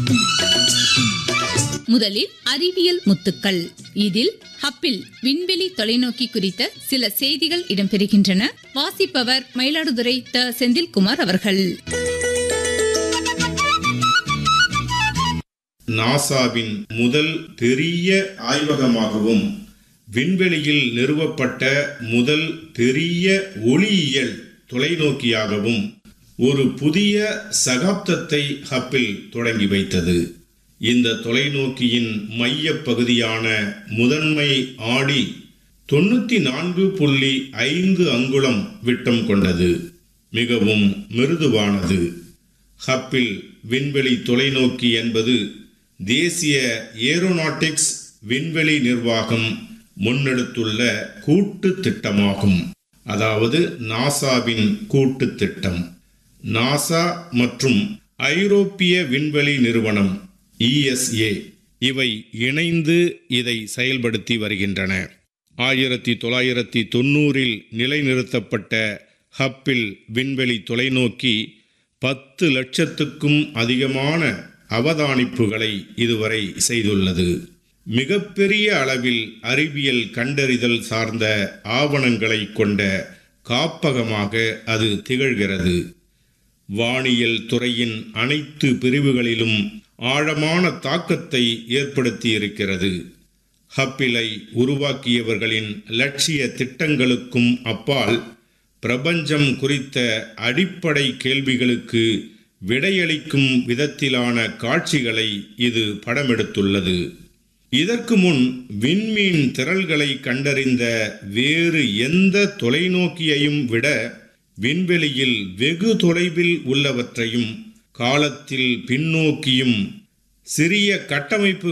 முதலில் அறிவியல் முத்துக்கள் இதில் ஹப்பில் விண்வெளி தொலைநோக்கி குறித்த சில செய்திகள் இடம்பெறுகின்றன வாசிப்பவர் மயிலாடுதுறை த செந்தில்குமார் அவர்கள் நாசாவின் முதல் பெரிய ஆய்வகமாகவும் விண்வெளியில் நிறுவப்பட்ட முதல் பெரிய ஒளியியல் தொலைநோக்கியாகவும் ஒரு புதிய சகாப்தத்தை ஹப்பில் தொடங்கி வைத்தது இந்த தொலைநோக்கியின் மையப் பகுதியான முதன்மை ஆடி தொண்ணூத்தி நான்கு புள்ளி ஐந்து அங்குலம் விட்டம் கொண்டது மிகவும் மிருதுவானது ஹப்பில் விண்வெளி தொலைநோக்கி என்பது தேசிய ஏரோநாட்டிக்ஸ் விண்வெளி நிர்வாகம் முன்னெடுத்துள்ள கூட்டு திட்டமாகும் அதாவது நாசாவின் கூட்டு திட்டம் நாசா மற்றும் ஐரோப்பிய விண்வெளி நிறுவனம் இஎஸ்ஏ இவை இணைந்து இதை செயல்படுத்தி வருகின்றன ஆயிரத்தி தொள்ளாயிரத்தி தொண்ணூறில் நிலைநிறுத்தப்பட்ட ஹப்பில் விண்வெளி தொலைநோக்கி பத்து லட்சத்துக்கும் அதிகமான அவதானிப்புகளை இதுவரை செய்துள்ளது மிகப்பெரிய அளவில் அறிவியல் கண்டறிதல் சார்ந்த ஆவணங்களை கொண்ட காப்பகமாக அது திகழ்கிறது வானியல் துறையின் அனைத்து பிரிவுகளிலும் ஆழமான தாக்கத்தை ஏற்படுத்தியிருக்கிறது ஹப்பிலை உருவாக்கியவர்களின் லட்சிய திட்டங்களுக்கும் அப்பால் பிரபஞ்சம் குறித்த அடிப்படை கேள்விகளுக்கு விடையளிக்கும் விதத்திலான காட்சிகளை இது படமெடுத்துள்ளது இதற்கு முன் விண்மீன் திரள்களை கண்டறிந்த வேறு எந்த தொலைநோக்கியையும் விட விண்வெளியில் வெகு தொலைவில் உள்ளவற்றையும் காலத்தில் பின்னோக்கியும் சிறிய கட்டமைப்பு